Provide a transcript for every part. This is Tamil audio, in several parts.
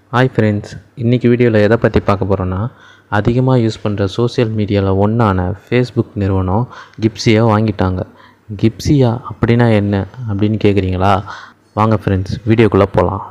ஹாய் ஃப்ரெண்ட்ஸ் இன்றைக்கி வீடியோவில் எதை பற்றி பார்க்க போகிறோன்னா அதிகமாக யூஸ் பண்ணுற சோஷியல் மீடியாவில் ஒன்றான ஃபேஸ்புக் நிறுவனம் கிப்ஸியை வாங்கிட்டாங்க கிப்ஸியா அப்படின்னா என்ன அப்படின்னு கேட்குறீங்களா வாங்க ஃப்ரெண்ட்ஸ் வீடியோக்குள்ளே போகலாம்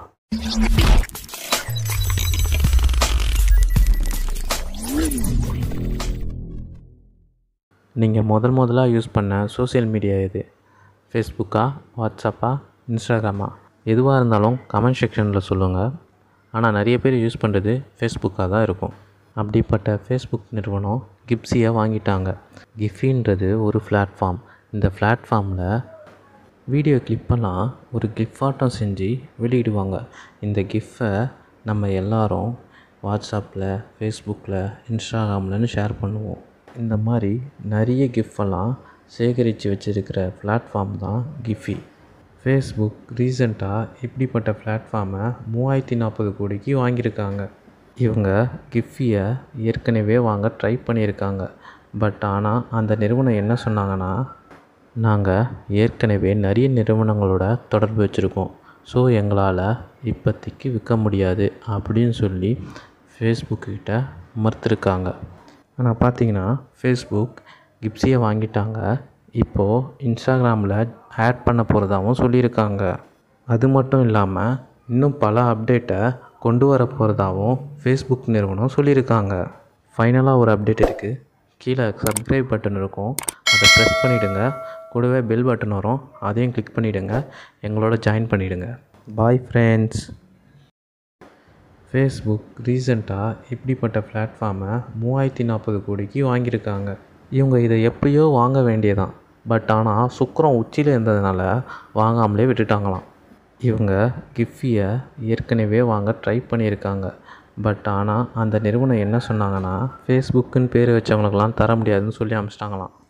நீங்கள் முதல் முதலாக யூஸ் பண்ண சோஷியல் மீடியா எது ஃபேஸ்புக்கா வாட்ஸ்அப்பா இன்ஸ்டாகிராமா எதுவாக இருந்தாலும் கமெண்ட் செக்ஷனில் சொல்லுங்கள் ஆனால் நிறைய பேர் யூஸ் பண்ணுறது ஃபேஸ்புக்காக தான் இருக்கும் அப்படிப்பட்ட ஃபேஸ்புக் நிறுவனம் கிப்ஸியை வாங்கிட்டாங்க கிஃபின்றது ஒரு பிளாட்ஃபார்ம் இந்த பிளாட்ஃபார்மில் வீடியோ கிளிப்பெல்லாம் ஒரு கிஃபாட்டம் செஞ்சு வெளியிடுவாங்க இந்த கிஃபை நம்ம எல்லாரும் வாட்ஸ்அப்பில் ஃபேஸ்புக்கில் இன்ஸ்டாகிராம்லன்னு ஷேர் பண்ணுவோம் இந்த மாதிரி நிறைய கிஃபெல்லாம் சேகரித்து வச்சுருக்கிற பிளாட்ஃபார்ம் தான் கிஃபி ஃபேஸ்புக் ரீசெண்டாக இப்படிப்பட்ட பிளாட்ஃபார்மை மூவாயிரத்தி நாற்பது கோடிக்கு வாங்கியிருக்காங்க இவங்க கிஃபியை ஏற்கனவே வாங்க ட்ரை பண்ணியிருக்காங்க பட் ஆனால் அந்த நிறுவனம் என்ன சொன்னாங்கன்னா நாங்கள் ஏற்கனவே நிறைய நிறுவனங்களோட தொடர்பு வச்சுருக்கோம் ஸோ எங்களால் இப்போதைக்கு விற்க முடியாது அப்படின்னு சொல்லி ஃபேஸ்புக்கிட்ட மறுத்துருக்காங்க ஆனால் பார்த்தீங்கன்னா ஃபேஸ்புக் கிப்ஸியை வாங்கிட்டாங்க இப்போது இன்ஸ்டாகிராமில் ஆட் பண்ண போகிறதாவும் சொல்லியிருக்காங்க அது மட்டும் இல்லாமல் இன்னும் பல அப்டேட்டை கொண்டு வர போகிறதாவும் ஃபேஸ்புக் நிறுவனம் சொல்லியிருக்காங்க ஃபைனலாக ஒரு அப்டேட் இருக்குது கீழே சப்ஸ்கிரைப் பட்டன் இருக்கும் அதை ப்ரெஸ் பண்ணிவிடுங்க கூடவே பெல் பட்டன் வரும் அதையும் கிளிக் பண்ணிவிடுங்க எங்களோட ஜாயின் பண்ணிவிடுங்க பாய் ஃப்ரெண்ட்ஸ் ஃபேஸ்புக் ரீசெண்டாக இப்படிப்பட்ட பிளாட்ஃபார்மை மூவாயிரத்தி நாற்பது கோடிக்கு வாங்கியிருக்காங்க இவங்க இதை எப்படியோ வாங்க வேண்டியதான் பட் ஆனால் சுக்கரம் உச்சியில் இருந்ததுனால வாங்காமலே விட்டுட்டாங்களாம் இவங்க கிஃபியை ஏற்கனவே வாங்க ட்ரை பண்ணியிருக்காங்க பட் ஆனால் அந்த நிறுவனம் என்ன சொன்னாங்கன்னா ஃபேஸ்புக்குன்னு பேர் வச்சவங்களுக்கெல்லாம் தர முடியாதுன்னு சொல்லி அனுப்பிச்சிட்டாங்களாம்